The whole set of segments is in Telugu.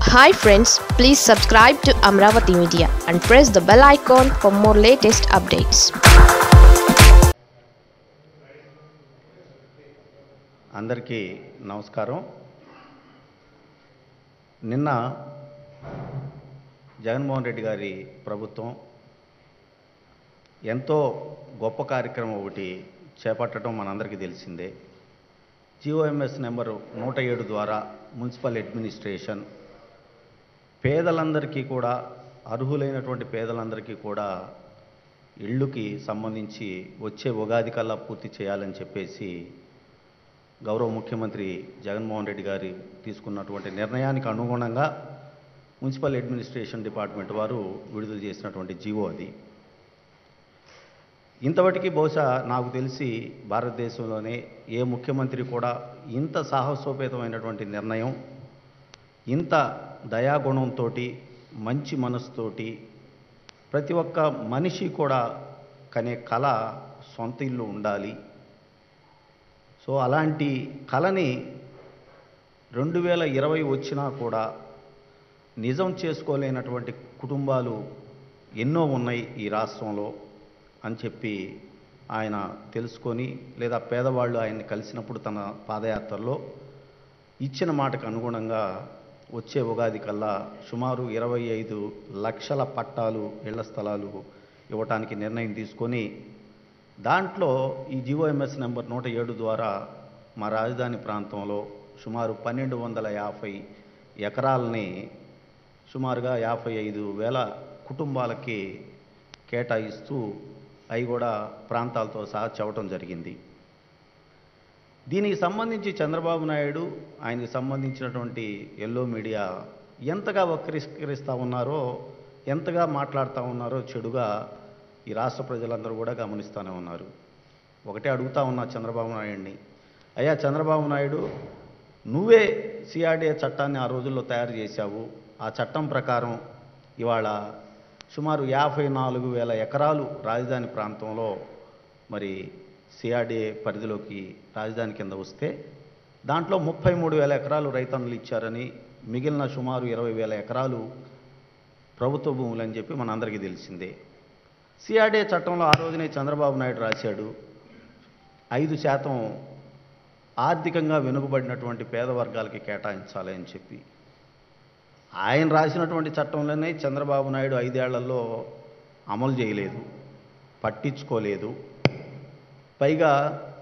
hi friends please subscribe to Amaravati media and press the bell icon for more latest updates అందరికీ నమస్కారం నిన్న జగన్మోహన్ రెడ్డి గారి ప్రభుత్వం ఎంతో గొప్ప కార్యక్రమం ఒకటి చేపట్టడం మనందరికీ తెలిసిందే జిఓఎంఎస్ నెంబరు నూట ఏడు ద్వారా మున్సిపల్ అడ్మినిస్ట్రేషన్ పేదలందరికీ కూడా అర్హులైనటువంటి పేదలందరికీ కూడా ఇళ్ళుకి సంబంధించి వచ్చే ఉగాది కల్లా పూర్తి చేయాలని చెప్పేసి గౌరవ ముఖ్యమంత్రి జగన్మోహన్ రెడ్డి గారు తీసుకున్నటువంటి నిర్ణయానికి అనుగుణంగా మున్సిపల్ అడ్మినిస్ట్రేషన్ డిపార్ట్మెంట్ వారు విడుదల చేసినటువంటి జీవో అది ఇంతవరకు బహుశా నాకు తెలిసి భారతదేశంలోనే ఏ ముఖ్యమంత్రి కూడా ఇంత సాహసోపేతమైనటువంటి నిర్ణయం ఇంత దయాగుణంతో మంచి మనసుతోటి ప్రతి ఒక్క మనిషి కూడా కనే కళ సొంత ఇల్లు ఉండాలి సో అలాంటి కళని రెండు వేల ఇరవై వచ్చినా కూడా నిజం చేసుకోలేనటువంటి కుటుంబాలు ఎన్నో ఉన్నాయి ఈ రాష్ట్రంలో అని చెప్పి ఆయన తెలుసుకొని లేదా పేదవాళ్ళు ఆయన్ని కలిసినప్పుడు తన పాదయాత్రలో ఇచ్చిన మాటకు అనుగుణంగా వచ్చే ఉగాది కల్లా సుమారు ఇరవై ఐదు లక్షల పట్టాలు ఇళ్ల స్థలాలు ఇవ్వటానికి నిర్ణయం తీసుకొని దాంట్లో ఈ జిఓఎంఎస్ నెంబర్ నూట ఏడు ద్వారా మా రాజధాని ప్రాంతంలో సుమారు పన్నెండు వందల యాభై ఎకరాలని సుమారుగా యాభై ఐదు వేల కుటుంబాలకి కేటాయిస్తూ అవి కూడా ప్రాంతాలతో సహా చెప్పడం జరిగింది దీనికి సంబంధించి చంద్రబాబు నాయుడు ఆయనకి సంబంధించినటువంటి ఎల్లో మీడియా ఎంతగా వక్రీకరిస్తూ ఉన్నారో ఎంతగా మాట్లాడుతూ ఉన్నారో చెడుగా ఈ రాష్ట్ర ప్రజలందరూ కూడా గమనిస్తూనే ఉన్నారు ఒకటే అడుగుతా ఉన్నా చంద్రబాబు నాయుడిని అయ్యా చంద్రబాబు నాయుడు నువ్వే సిఆర్డీఏ చట్టాన్ని ఆ రోజుల్లో తయారు చేశావు ఆ చట్టం ప్రకారం ఇవాళ సుమారు యాభై నాలుగు వేల ఎకరాలు రాజధాని ప్రాంతంలో మరి సిఆర్డీఏ పరిధిలోకి రాజధాని కింద వస్తే దాంట్లో ముప్పై మూడు వేల ఎకరాలు రైతన్నులు ఇచ్చారని మిగిలిన సుమారు ఇరవై వేల ఎకరాలు ప్రభుత్వ భూములు అని చెప్పి మనందరికీ తెలిసిందే సిఆర్డీఏ చట్టంలో ఆ రోజునే చంద్రబాబు నాయుడు రాశాడు ఐదు శాతం ఆర్థికంగా వెనుకబడినటువంటి పేద వర్గాలకి కేటాయించాలి అని చెప్పి ఆయన రాసినటువంటి చట్టంలోనే చంద్రబాబు నాయుడు ఐదేళ్లలో అమలు చేయలేదు పట్టించుకోలేదు పైగా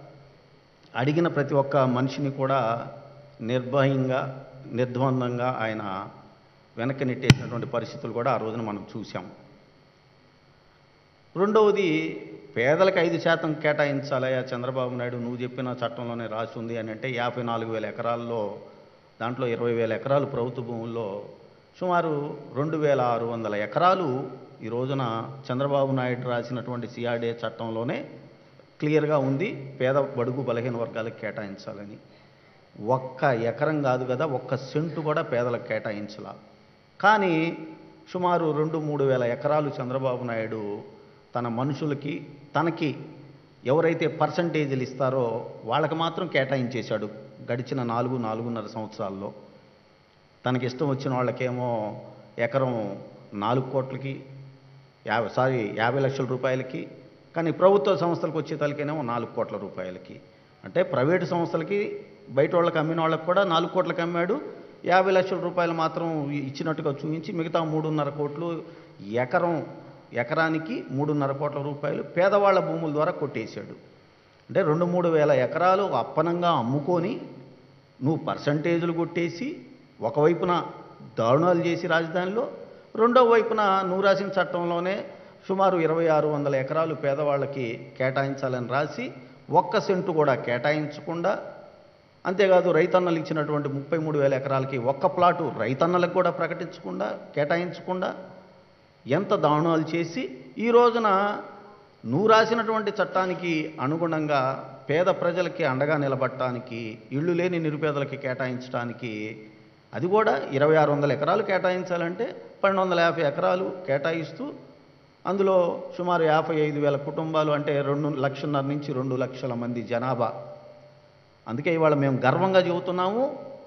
అడిగిన ప్రతి ఒక్క మనిషిని కూడా నిర్భయంగా నిర్ద్వందంగా ఆయన వెనక్కి నెట్టేసినటువంటి పరిస్థితులు కూడా ఆ రోజున మనం చూసాం రెండవది పేదలకు ఐదు శాతం కేటాయించాలయ్యా చంద్రబాబు నాయుడు నువ్వు చెప్పిన చట్టంలోనే రాసి ఉంది అని అంటే యాభై నాలుగు వేల ఎకరాల్లో దాంట్లో ఇరవై వేల ఎకరాలు ప్రభుత్వ భూముల్లో సుమారు రెండు వేల ఆరు వందల ఎకరాలు ఈ రోజున చంద్రబాబు నాయుడు రాసినటువంటి సిఆర్డీఏ చట్టంలోనే క్లియర్గా ఉంది పేద బడుగు బలహీన వర్గాలకు కేటాయించాలని ఒక్క ఎకరం కాదు కదా ఒక్క సెంటు కూడా పేదలకు కేటాయించాల కానీ సుమారు రెండు మూడు వేల ఎకరాలు చంద్రబాబు నాయుడు తన మనుషులకి తనకి ఎవరైతే పర్సంటేజీలు ఇస్తారో వాళ్ళకి మాత్రం కేటాయించేశాడు గడిచిన నాలుగు నాలుగున్నర సంవత్సరాల్లో తనకి ఇష్టం వచ్చిన వాళ్ళకేమో ఎకరం నాలుగు కోట్లకి యాభై సారీ యాభై లక్షల రూపాయలకి కానీ ప్రభుత్వ సంస్థలకు వచ్చే తలకేనేమో నాలుగు కోట్ల రూపాయలకి అంటే ప్రైవేటు సంస్థలకి బయట వాళ్ళకి అమ్మిన వాళ్ళకి కూడా నాలుగు కోట్లకి అమ్మాడు యాభై లక్షల రూపాయలు మాత్రం ఇచ్చినట్టుగా చూపించి మిగతా మూడున్నర కోట్లు ఎకరం ఎకరానికి మూడున్నర కోట్ల రూపాయలు పేదవాళ్ళ భూముల ద్వారా కొట్టేశాడు అంటే రెండు మూడు వేల ఎకరాలు అప్పనంగా అమ్ముకొని నువ్వు పర్సంటేజీలు కొట్టేసి ఒకవైపున దారుణాలు చేసి రాజధానిలో రెండో వైపున నువ్వు రాసిన చట్టంలోనే సుమారు ఇరవై ఆరు వందల ఎకరాలు పేదవాళ్ళకి కేటాయించాలని రాసి ఒక్క సెంటు కూడా కేటాయించకుండా అంతేకాదు రైతన్నలు ఇచ్చినటువంటి ముప్పై మూడు వేల ఎకరాలకి ఒక్క ప్లాటు రైతన్నలకు కూడా ప్రకటించకుండా కేటాయించకుండా ఎంత దారుణాలు చేసి ఈ రోజున నువ్వు రాసినటువంటి చట్టానికి అనుగుణంగా పేద ప్రజలకి అండగా నిలబడటానికి ఇళ్ళు లేని నిరుపేదలకి కేటాయించడానికి అది కూడా ఇరవై ఆరు వందల ఎకరాలు కేటాయించాలంటే పన్నెండు వందల యాభై ఎకరాలు కేటాయిస్తూ అందులో సుమారు యాభై ఐదు వేల కుటుంబాలు అంటే రెండు లక్షన్నర నుంచి రెండు లక్షల మంది జనాభా అందుకే ఇవాళ మేము గర్వంగా చెబుతున్నాము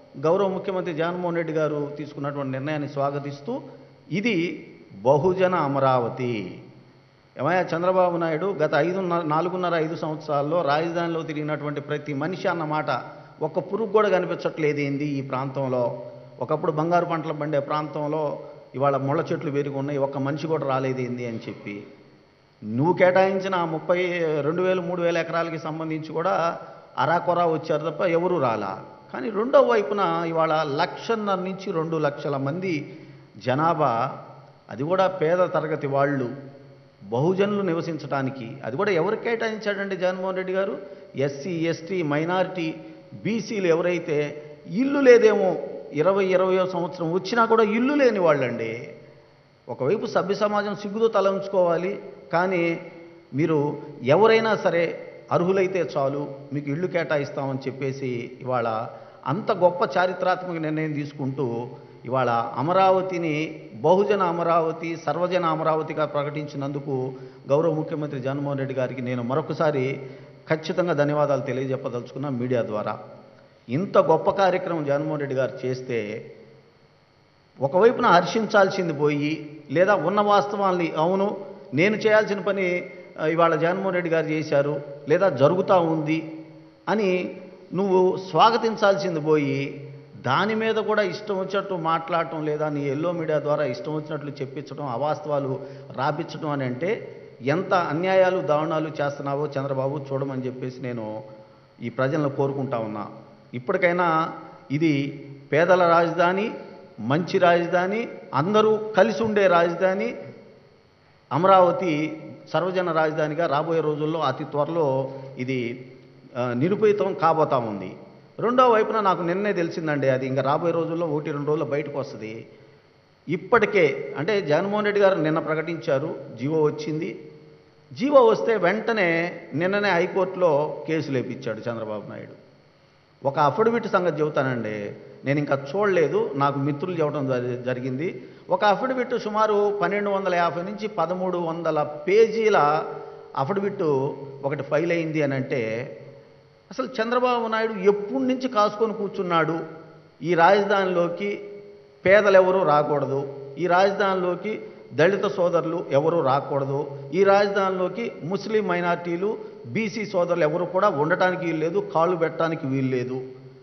గౌరవ ముఖ్యమంత్రి జగన్మోహన్ రెడ్డి గారు తీసుకున్నటువంటి నిర్ణయాన్ని స్వాగతిస్తూ ఇది బహుజన అమరావతి ఏమయ్యా చంద్రబాబు నాయుడు గత ఐదున్నర నాలుగున్నర ఐదు సంవత్సరాల్లో రాజధానిలో తిరిగినటువంటి ప్రతి మనిషి అన్నమాట ఒక్క పురుగు కూడా కనిపించట్లేదు ఏంది ఈ ప్రాంతంలో ఒకప్పుడు బంగారు పంటలు పండే ప్రాంతంలో ఇవాళ ముళ్ళ చెట్లు పెరిగి ఉన్నాయి ఒక్క మనిషి కూడా రాలేదు ఏంది అని చెప్పి నువ్వు కేటాయించిన ఆ ముప్పై రెండు వేలు మూడు వేల ఎకరాలకి సంబంధించి కూడా అరాకొరా వచ్చారు తప్ప ఎవరు రాలా కానీ రెండో వైపున ఇవాళ లక్షన్నర నుంచి రెండు లక్షల మంది జనాభా అది కూడా పేద తరగతి వాళ్ళు బహుజనులు నివసించడానికి అది కూడా ఎవరు కేటాయించాడండి జగన్మోహన్ రెడ్డి గారు ఎస్సీ ఎస్టీ మైనారిటీ బీసీలు ఎవరైతే ఇల్లు లేదేమో ఇరవై ఇరవయో సంవత్సరం వచ్చినా కూడా ఇల్లు లేని వాళ్ళండి ఒకవైపు సభ్య సమాజం సిగ్గుతో తల ఉంచుకోవాలి కానీ మీరు ఎవరైనా సరే అర్హులైతే చాలు మీకు ఇళ్ళు కేటాయిస్తామని చెప్పేసి ఇవాళ అంత గొప్ప చారిత్రాత్మక నిర్ణయం తీసుకుంటూ ఇవాళ అమరావతిని బహుజన అమరావతి సర్వజన అమరావతిగా ప్రకటించినందుకు గౌరవ ముఖ్యమంత్రి జగన్మోహన్ రెడ్డి గారికి నేను మరొకసారి ఖచ్చితంగా ధన్యవాదాలు తెలియజెప్పదలుచుకున్నా మీడియా ద్వారా ఇంత గొప్ప కార్యక్రమం జగన్మోహన్ రెడ్డి గారు చేస్తే ఒకవైపున హర్షించాల్సింది పోయి లేదా ఉన్న వాస్తవాల్ని అవును నేను చేయాల్సిన పని ఆ, ఇవాళ జగన్మోహన్ రెడ్డి గారు చేశారు లేదా జరుగుతూ ఉంది అని నువ్వు స్వాగతించాల్సింది పోయి దాని మీద కూడా ఇష్టం వచ్చినట్టు మాట్లాడటం లేదా నీ ఎల్లో మీడియా ద్వారా ఇష్టం వచ్చినట్లు చెప్పించడం అవాస్తవాలు రాపించడం అని అంటే ఎంత అన్యాయాలు దారుణాలు చేస్తున్నావో చంద్రబాబు చూడమని చెప్పేసి నేను ఈ ప్రజలను కోరుకుంటా ఉన్నా ఇప్పటికైనా ఇది పేదల రాజధాని మంచి రాజధాని అందరూ కలిసి ఉండే రాజధాని అమరావతి సర్వజన రాజధానిగా రాబోయే రోజుల్లో అతి త్వరలో ఇది ఆ, నిరూపితం కాబోతా ఉంది రెండో వైపున నాకు నిన్నే తెలిసిందండి అది ఇంకా రాబోయే రోజుల్లో ఒకటి రెండు రోజుల్లో బయటకు వస్తుంది ఇప్పటికే అంటే జగన్మోహన్ రెడ్డి గారు నిన్న ప్రకటించారు జీవో వచ్చింది జీవో వస్తే వెంటనే నిన్ననే హైకోర్టులో కేసు లేపించాడు చంద్రబాబు నాయుడు ఒక అఫిడవిట్ సంగతి చెబుతానండి నేను ఇంకా చూడలేదు నాకు మిత్రులు చెప్పడం జరి- జరిగింది ఒక అఫిడవిట్ సుమారు పన్నెండు వందల యాభై నుంచి పదమూడు వందల పేజీల అఫిడవిట్ ఒకటి ఫైల్ అయింది అని అంటే అసలు చంద్రబాబు నాయుడు ఎప్పటి నుంచి కాసుకొని కూర్చున్నాడు ఈ రాజధానిలోకి పేదలు ఎవరూ రాకూడదు ఈ రాజధానిలోకి దళిత సోదరులు ఎవరూ రాకూడదు ఈ రాజధానిలోకి ముస్లిం మైనార్టీలు బీసీ సోదరులు ఎవరు కూడా ఉండటానికి వీల్లేదు కాళ్ళు పెట్టడానికి వీల్లేదు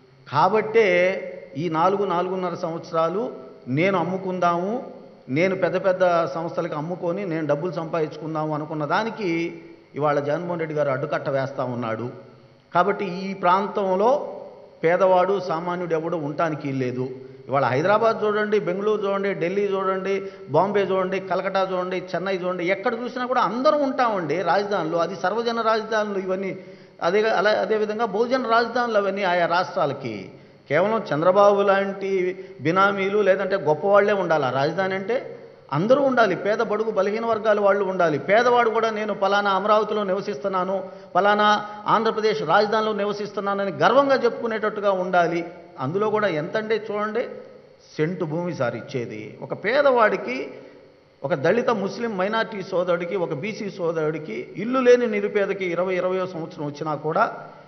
కాబట్టే ఈ నాలుగు నాలుగున్నర సంవత్సరాలు నేను అమ్ముకుందాము నేను పెద్ద పెద్ద సంస్థలకు అమ్ముకొని నేను డబ్బులు సంపాదించుకుందాము అనుకున్న దానికి ఇవాళ జగన్మోహన్ రెడ్డి గారు అడ్డుకట్ట వేస్తూ ఉన్నాడు కాబట్టి ఈ ప్రాంతంలో పేదవాడు సామాన్యుడు ఎవడు ఉండటానికి లేదు ఇవాళ హైదరాబాద్ చూడండి బెంగళూరు చూడండి ఢిల్లీ చూడండి బాంబే చూడండి కలకటా చూడండి చెన్నై చూడండి ఎక్కడ చూసినా కూడా అందరం ఉంటామండి రాజధానులు అది సర్వజన రాజధానులు ఇవన్నీ అదే అలా అదేవిధంగా బహుజన రాజధానులు అవన్నీ ఆయా రాష్ట్రాలకి కేవలం చంద్రబాబు లాంటి బినామీలు లేదంటే గొప్పవాళ్లే ఉండాలి ఆ రాజధాని అంటే అందరూ ఉండాలి పేద బడుగు బలహీన వర్గాల వాళ్ళు ఉండాలి పేదవాడు కూడా నేను పలానా అమరావతిలో నివసిస్తున్నాను పలానా ఆంధ్రప్రదేశ్ రాజధానిలో నివసిస్తున్నానని గర్వంగా చెప్పుకునేటట్టుగా ఉండాలి అందులో కూడా ఎంతంటే చూడండి సెంటు భూమి సార్ ఇచ్చేది ఒక పేదవాడికి ఒక దళిత ముస్లిం మైనార్టీ సోదరుడికి ఒక బీసీ సోదరుడికి ఇల్లు లేని నిరుపేదకి ఇరవై ఇరవయో సంవత్సరం వచ్చినా కూడా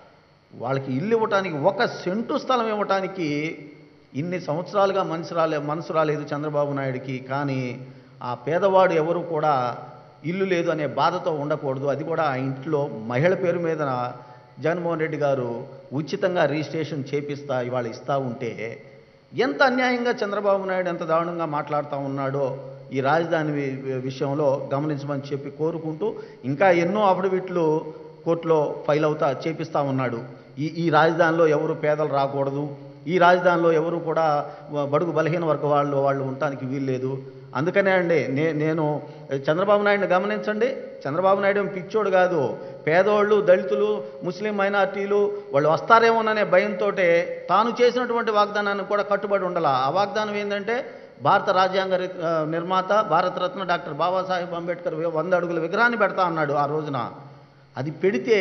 వాళ్ళకి ఇల్లు ఇవ్వటానికి ఒక సెంటు స్థలం ఇవ్వటానికి ఇన్ని సంవత్సరాలుగా మనసు రాలే మనసు రాలేదు చంద్రబాబు నాయుడికి కానీ ఆ పేదవాడు ఎవరు కూడా ఇల్లు లేదు అనే బాధతో ఉండకూడదు అది కూడా ఆ ఇంట్లో మహిళ పేరు మీద జగన్మోహన్ రెడ్డి గారు ఉచితంగా రిజిస్ట్రేషన్ చేపిస్తా ఇవాళ ఇస్తా ఉంటే ఎంత అన్యాయంగా చంద్రబాబు నాయుడు ఎంత దారుణంగా మాట్లాడుతూ ఉన్నాడో ఈ రాజధాని వి- విషయంలో గమనించమని చెప్పి కోరుకుంటూ ఇంకా ఎన్నో అఫిడవిట్లు కోర్టులో ఫైల్ అవుతా చేపిస్తా ఉన్నాడు ఈ ఈ రాజధానిలో ఎవరు పేదలు రాకూడదు ఈ రాజధానిలో ఎవరు కూడా వ- బడుగు బలహీన వర్గ వాళ్ళు వాళ్ళు ఉండటానికి వీల్లేదు అందుకనే అండి నే నేను చంద్రబాబు నాయుడిని గమనించండి చంద్రబాబు నాయుడు ఏం పిచ్చోడు కాదు పేదోళ్ళు దళితులు ముస్లిం మైనార్టీలు వాళ్ళు వస్తారేమోననే భయంతో తాను చేసినటువంటి వాగ్దానాన్ని కూడా కట్టుబడి ఉండాల ఆ వాగ్దానం ఏంటంటే భారత రాజ్యాంగ రి- ఆ, నిర్మాత భారతరత్న డాక్టర్ బాబాసాహెబ్ అంబేద్కర్ వి- వంద అడుగుల విగ్రహాన్ని పెడతా అన్నాడు ఆ రోజున అది పెడితే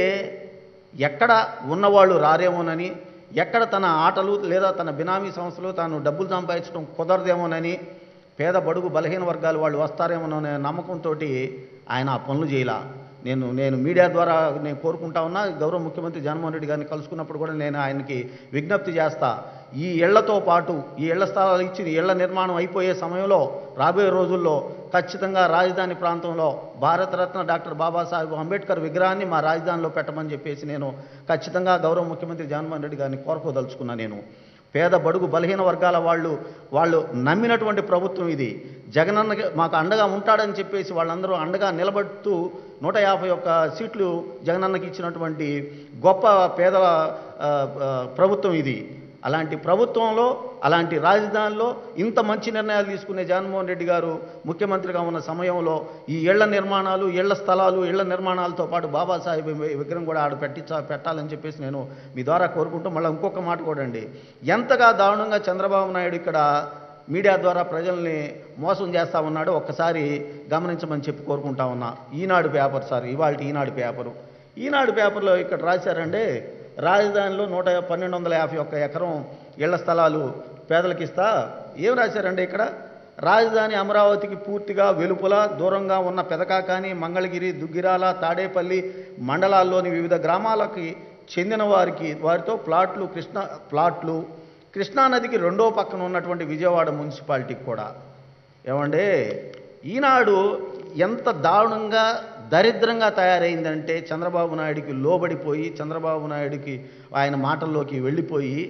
ఎక్కడ ఉన్నవాళ్ళు రారేమోనని ఎక్కడ తన ఆటలు లేదా తన బినామీ సంస్థలు తాను డబ్బులు సంపాదించడం కుదరదేమోనని పేద బడుగు బలహీన వర్గాలు వాళ్ళు వస్తారేమోననే నమ్మకంతో ఆయన ఆ పనులు చేయాల నేను నేను మీడియా ద్వారా నేను కోరుకుంటా ఉన్నా గౌరవ ముఖ్యమంత్రి జగన్మోహన్ రెడ్డి గారిని కలుసుకున్నప్పుడు కూడా నేను ఆయనకి విజ్ఞప్తి చేస్తా ఈ ఇళ్లతో పాటు ఈ ఇళ్ల స్థలాలు ఇచ్చి ఈ ఇళ్ల నిర్మాణం అయిపోయే సమయంలో రాబోయే రోజుల్లో ఖచ్చితంగా రాజధాని ప్రాంతంలో భారతరత్న డాక్టర్ బాబాసాహెబ్ అంబేద్కర్ విగ్రహాన్ని మా రాజధానిలో పెట్టమని చెప్పేసి నేను ఖచ్చితంగా గౌరవ ముఖ్యమంత్రి జగన్మోహన్ రెడ్డి గారిని కోరుకోదలుచుకున్నా నేను పేద బడుగు బలహీన వర్గాల వాళ్ళు వాళ్ళు నమ్మినటువంటి ప్రభుత్వం ఇది జగనన్న మాకు అండగా ఉంటాడని చెప్పేసి వాళ్ళందరూ అండగా నిలబడుతూ నూట యాభై ఒక్క సీట్లు జగనన్నకి ఇచ్చినటువంటి గొప్ప పేద ఆ, ఆ, ప్రభుత్వం ఇది అలాంటి ప్రభుత్వంలో అలాంటి రాజధానిలో ఇంత మంచి నిర్ణయాలు తీసుకునే జగన్మోహన్ రెడ్డి గారు ముఖ్యమంత్రిగా ఉన్న సమయంలో ఈ ఇళ్ల నిర్మాణాలు ఇళ్ల స్థలాలు ఇళ్ల నిర్మాణాలతో పాటు బాబాసాహెబ్ వి- విగ్రహం కూడా ఆడ పెట్టించ పెట్టాలని చెప్పేసి నేను మీ ద్వారా కోరుకుంటూ మళ్ళీ ఇంకొక మాట కూడా అండి ఎంతగా దారుణంగా చంద్రబాబు నాయుడు ఇక్కడ మీడియా ద్వారా ప్రజల్ని మోసం చేస్తా ఉన్నాడో ఒక్కసారి గమనించమని చెప్పి కోరుకుంటా ఉన్నా ఈనాడు పేపర్ సార్ ఇవాళ ఈనాడు పేపరు ఈనాడు పేపర్లో ఇక్కడ రాశారండి రాజధానిలో నూట పన్నెండు వందల యాభై ఒక్క ఎకరం ఇళ్ల స్థలాలు పేదలకు ఇస్తా ఏం రాశారండి ఇక్కడ రాజధాని అమరావతికి పూర్తిగా వెలుపల దూరంగా ఉన్న పెదకాకాని మంగళగిరి దుగ్గిరాల తాడేపల్లి మండలాల్లోని వివిధ గ్రామాలకి చెందిన వారికి వారితో ప్లాట్లు కృష్ణ ప్లాట్లు కృష్ణానదికి రెండో పక్కన ఉన్నటువంటి విజయవాడ మున్సిపాలిటీకి కూడా ఏమంటే ఈనాడు ఎంత దారుణంగా దరిద్రంగా తయారైందంటే చంద్రబాబు నాయుడికి లోబడిపోయి చంద్రబాబు నాయుడికి ఆయన మాటల్లోకి వెళ్ళిపోయి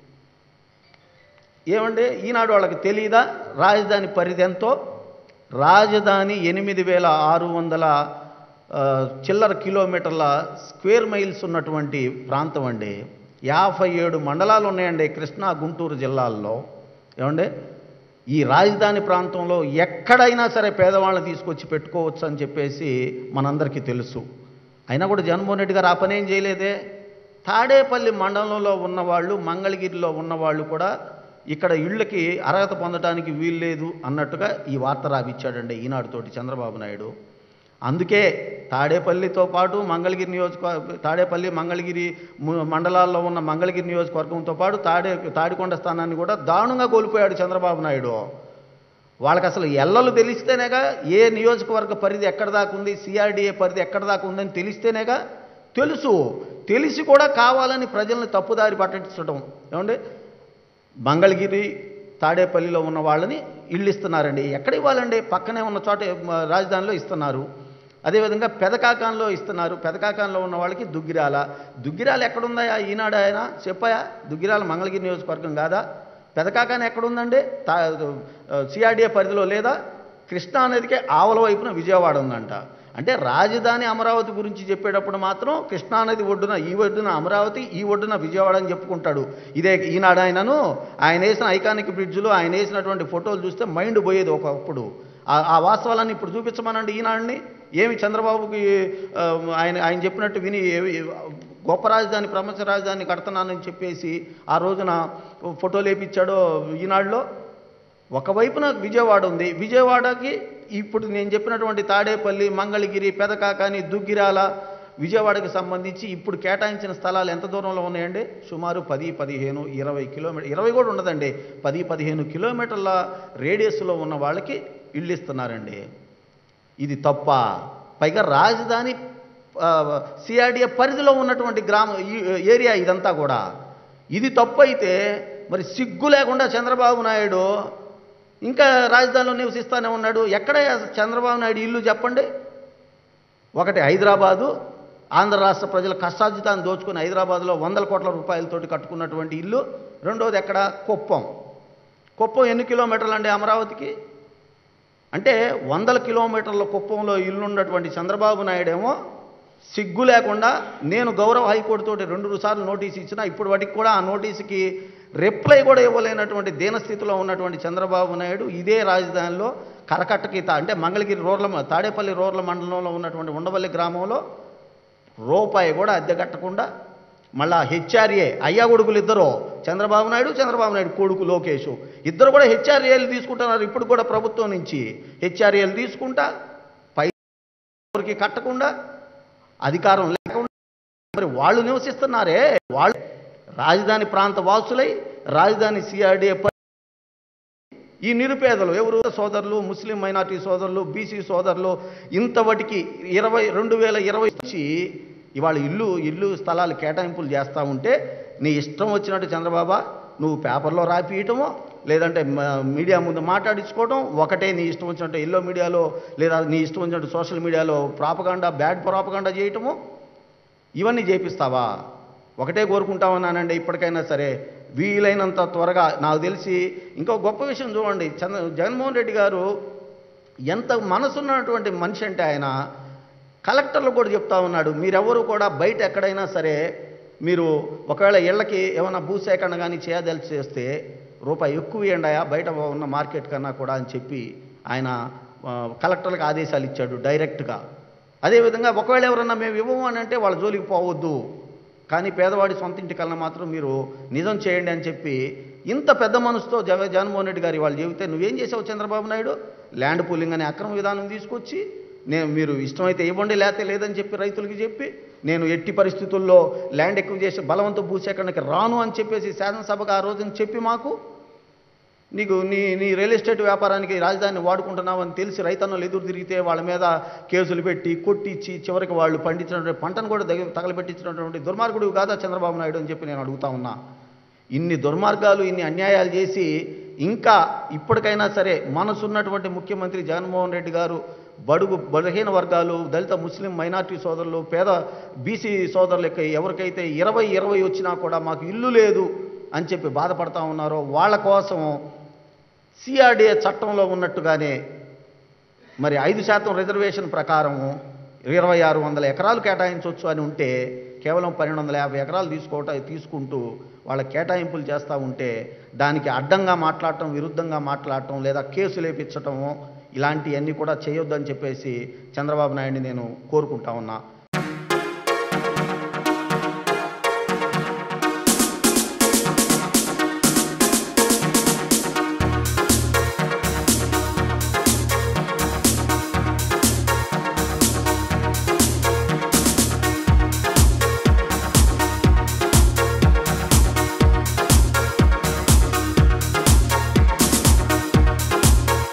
ఏమంటే ఈనాడు వాళ్ళకి తెలియదా రాజధాని పరిధి ఎంతో రాజధాని ఎనిమిది వేల ఆరు వందల ఆ, చిల్లర కిలోమీటర్ల స్క్వేర్ మైల్స్ ఉన్నటువంటి ప్రాంతం అండి యాభై ఏడు మండలాలు ఉన్నాయండి కృష్ణా గుంటూరు జిల్లాల్లో ఏమండి ఈ రాజధాని ప్రాంతంలో ఎక్కడైనా సరే పేదవాళ్ళని తీసుకొచ్చి పెట్టుకోవచ్చు అని చెప్పేసి మనందరికీ తెలుసు అయినా కూడా జగన్మోహన్ రెడ్డి గారు ఆ పని ఏం చేయలేదే తాడేపల్లి మండలంలో ఉన్నవాళ్ళు మంగళగిరిలో ఉన్నవాళ్ళు కూడా ఇక్కడ ఇళ్ళకి అర్హత పొందడానికి వీల్లేదు అన్నట్టుగా ఈ వార్త రాపిచ్చాడండి ఈనాడుతోటి చంద్రబాబు నాయుడు అందుకే తాడేపల్లితో పాటు మంగళగిరి నియోజకవర్గ తాడేపల్లి మంగళగిరి ము- మండలాల్లో ఉన్న మంగళగిరి నియోజకవర్గంతో పాటు తాడే తాడికొండ స్థానాన్ని కూడా దారుణంగా కోల్పోయాడు చంద్రబాబు నాయుడు వాళ్ళకి అసలు ఎల్లలు తెలిస్తేనేగా ఏ నియోజకవర్గ పరిధి ఎక్కడ దాకా ఉంది సిఆర్డీఏ పరిధి ఎక్కడ దాకా ఉందని తెలిస్తేనేగా తెలుసు తెలిసి కూడా కావాలని ప్రజల్ని తప్పుదారి పట్టించడం ఏమండి మంగళగిరి తాడేపల్లిలో ఉన్న వాళ్ళని ఇళ్ళు ఇస్తున్నారండి ఎక్కడ ఇవ్వాలండి పక్కనే ఉన్న చోట మ, రాజధానిలో ఇస్తున్నారు అదేవిధంగా పెదకాకంలో ఇస్తున్నారు పెదకాకంలో ఉన్న వాళ్ళకి దుగ్గిరాల దుగ్గిరాల ఎక్కడుందా ఈనాడు ఆయన చెప్పాయా దుగ్గిరాల మంగళగిరి నియోజకవర్గం కాదా పెదకాకాని ఎక్కడుందండి తా సిఆర్డీఏ పరిధిలో లేదా కృష్ణా నదికే ఆవల వైపున విజయవాడ ఉందంట అంటే రాజధాని అమరావతి గురించి చెప్పేటప్పుడు మాత్రం కృష్ణానది ఒడ్డున ఈ ఒడ్డున అమరావతి ఈ ఒడ్డున విజయవాడ అని చెప్పుకుంటాడు ఇదే ఈనాడు ఆయనను ఆయన వేసిన ఐకానిక్ బ్రిడ్జ్లు ఆయన వేసినటువంటి ఫోటోలు చూస్తే మైండ్ పోయేది ఒకప్పుడు ఆ- ఆ వాస్తవాలన్నీ ఇప్పుడు చూపించమనండి ఈనాడిని ఏమి చంద్రబాబుకి ఆ, ఆయన ఆయన చెప్పినట్టు విని ఏవి- గొప్ప రాజధాని ప్రపంచ రాజధాని కడుతున్నానని చెప్పేసి ఆ రోజున ఫోటోలు వేపించాడో ఈనాడులో ఒకవైపున విజయవాడ ఉంది విజయవాడకి ఇప్పుడు నేను చెప్పినటువంటి తాడేపల్లి మంగళగిరి పెదకాకాని దుగ్గిరాల విజయవాడకి సంబంధించి ఇప్పుడు కేటాయించిన స్థలాలు ఎంత దూరంలో ఉన్నాయండి సుమారు పది పదిహేను ఇరవై కిలోమీటర్ ఇరవై కూడా ఉండదండి పది పదిహేను కిలోమీటర్ల రేడియస్లో ఉన్న వాళ్ళకి ఇళ్ళు ఇస్తున్నారండి ఇది తప్ప పైగా రాజధాని సిఆర్డిఏ పరిధిలో ఉన్నటువంటి గ్రామ ఈ- ఏరియా ఇదంతా కూడా ఇది తప్పు అయితే మరి సిగ్గు లేకుండా చంద్రబాబు నాయుడు ఇంకా రాజధానిలో నివసిస్తానే ఉన్నాడు ఎక్కడ చంద్రబాబు నాయుడు ఇల్లు చెప్పండి ఒకటి హైదరాబాదు ఆంధ్ర రాష్ట్ర ప్రజల కష్టార్జితాన్ని దోచుకుని హైదరాబాద్లో వందల కోట్ల రూపాయలతోటి కట్టుకున్నటువంటి ఇల్లు రెండోది ఎక్కడ కుప్పం కుప్పం ఎన్ని కిలోమీటర్లు అండి అమరావతికి అంటే వందల కిలోమీటర్ల కుప్పంలో ఇల్లున్నటువంటి చంద్రబాబు నాయుడేమో సిగ్గు లేకుండా నేను గౌరవ హైకోర్టు తోటి రెండు సార్లు నోటీస్ ఇచ్చినా ఇప్పటి వాటికి కూడా ఆ నోటీసుకి రిప్లై కూడా ఇవ్వలేనటువంటి దీనస్థితిలో ఉన్నటువంటి చంద్రబాబు నాయుడు ఇదే రాజధానిలో కరకట్టకి తా- అంటే మంగళగిరి రోడ్ల మ- తాడేపల్లి రోడ్ల మండలంలో ఉన్నటువంటి ఉండవల్లి గ్రామంలో రూపాయి కూడా అద్దె కట్టకుండా మళ్ళా హెచ్ఆర్ఏ అయ్యా కొడుకులు ఇద్దరు చంద్రబాబు నాయుడు చంద్రబాబు నాయుడు కొడుకు లోకేష్ ఇద్దరు కూడా హెచ్ఆర్ఏలు తీసుకుంటున్నారు ఇప్పుడు కూడా ప్రభుత్వం నుంచి హెచ్ఆర్ఏలు తీసుకుంటా పై ఎవరికి కట్టకుండా అధికారం లేకుండా మరి వాళ్ళు నివసిస్తున్నారే వాళ్ళు రాజధాని ప్రాంత వాసులై రాజధాని సిఆర్డీఏ ఈ నిరుపేదలు ఎవరు సోదరులు ముస్లిం మైనార్టీ సోదరులు బీసీ సోదరులు ఇంతవటికి ఇరవై రెండు వేల ఇరవై నుంచి ఇవాళ ఇల్లు ఇల్లు స్థలాలు కేటాయింపులు చేస్తూ ఉంటే నీ ఇష్టం వచ్చినట్టు చంద్రబాబా నువ్వు పేపర్లో రాపియటమో లేదంటే మ- మీడియా ముందు మాట్లాడించుకోవడం ఒకటే నీ ఇష్టం వచ్చినట్టు ఎల్లో మీడియాలో లేదా నీ ఇష్టం వచ్చినట్టు సోషల్ మీడియాలో ప్రాపగాండా బ్యాడ్ ప్రాపగాండా చేయటము ఇవన్నీ చేపిస్తావా ఒకటే కోరుకుంటామన్నానండి ఇప్పటికైనా సరే వీలైనంత త్వరగా నాకు తెలిసి ఇంకో గొప్ప విషయం చూడండి చంద్ర జగన్మోహన్ రెడ్డి గారు ఎంత మనసున్నటువంటి మనిషి అంటే ఆయన కలెక్టర్లు కూడా చెప్తా ఉన్నాడు మీరెవరు కూడా బయట ఎక్కడైనా సరే మీరు ఒకవేళ ఇళ్ళకి ఏమైనా భూసేకరణ కానీ చేయదలిచి చేస్తే రూపాయి ఎక్కువ ఇవ్వండాయా బయట ఉన్న మార్కెట్ కన్నా కూడా అని చెప్పి ఆయన ఆ, కలెక్టర్లకు ఆదేశాలు ఇచ్చాడు డైరెక్ట్గా అదేవిధంగా ఒకవేళ ఎవరన్నా మేము ఇవ్వము అని అంటే వాళ్ళ జోలికి పోవద్దు కానీ పేదవాడి సొంత ఇంటి కన్నా మాత్రం మీరు నిజం చేయండి అని చెప్పి ఇంత పెద్ద మనసుతో జగ జగన్మోహన్ రెడ్డి గారి వాళ్ళు చెబితే నువ్వేం చేసావు చంద్రబాబు నాయుడు ల్యాండ్ పూలింగ్ అనే అక్రమ విధానం తీసుకొచ్చి నేను మీరు ఇష్టమైతే ఇవ్వండి లేకపోతే లేదని చెప్పి రైతులకి చెప్పి నేను ఎట్టి పరిస్థితుల్లో ల్యాండ్ ఎక్కువ చేసి బలవంత భూసేకరణకి రాను అని చెప్పేసి శాసనసభకు ఆ రోజున చెప్పి మాకు నీకు నీ నీ రియల్ ఎస్టేట్ వ్యాపారానికి రాజధానిని వాడుకుంటున్నావు అని తెలిసి రైతన్నలు ఎదురు తిరిగితే వాళ్ళ మీద కేసులు పెట్టి కొట్టించి చివరికి వాళ్ళు పండించినటువంటి పంటను కూడా దగ్గర తగలబెట్టించినటువంటి దుర్మార్గుడు కాదా చంద్రబాబు నాయుడు అని చెప్పి నేను అడుగుతా ఉన్నా ఇన్ని దుర్మార్గాలు ఇన్ని అన్యాయాలు చేసి ఇంకా ఇప్పటికైనా సరే మనసున్నటువంటి ముఖ్యమంత్రి జగన్మోహన్ రెడ్డి గారు బడుగు బలహీన వర్గాలు దళిత ముస్లిం మైనార్టీ సోదరులు పేద బీసీ సోదరులకి ఎవరికైతే ఇరవై ఇరవై వచ్చినా కూడా మాకు ఇల్లు లేదు అని చెప్పి బాధపడతా ఉన్నారో వాళ్ళ కోసం సిఆర్డిఏ చట్టంలో ఉన్నట్టుగానే మరి ఐదు శాతం రిజర్వేషన్ ప్రకారం ఇరవై ఆరు వందల ఎకరాలు కేటాయించవచ్చు అని ఉంటే కేవలం పన్నెండు వందల యాభై ఎకరాలు తీసుకోవట తీసుకుంటూ వాళ్ళ కేటాయింపులు చేస్తూ ఉంటే దానికి అడ్డంగా మాట్లాడటం విరుద్ధంగా మాట్లాడటం లేదా కేసు లేపించటము ఇలాంటివన్నీ కూడా చేయొద్దని చెప్పేసి చంద్రబాబు నాయుడిని నేను కోరుకుంటా ఉన్నా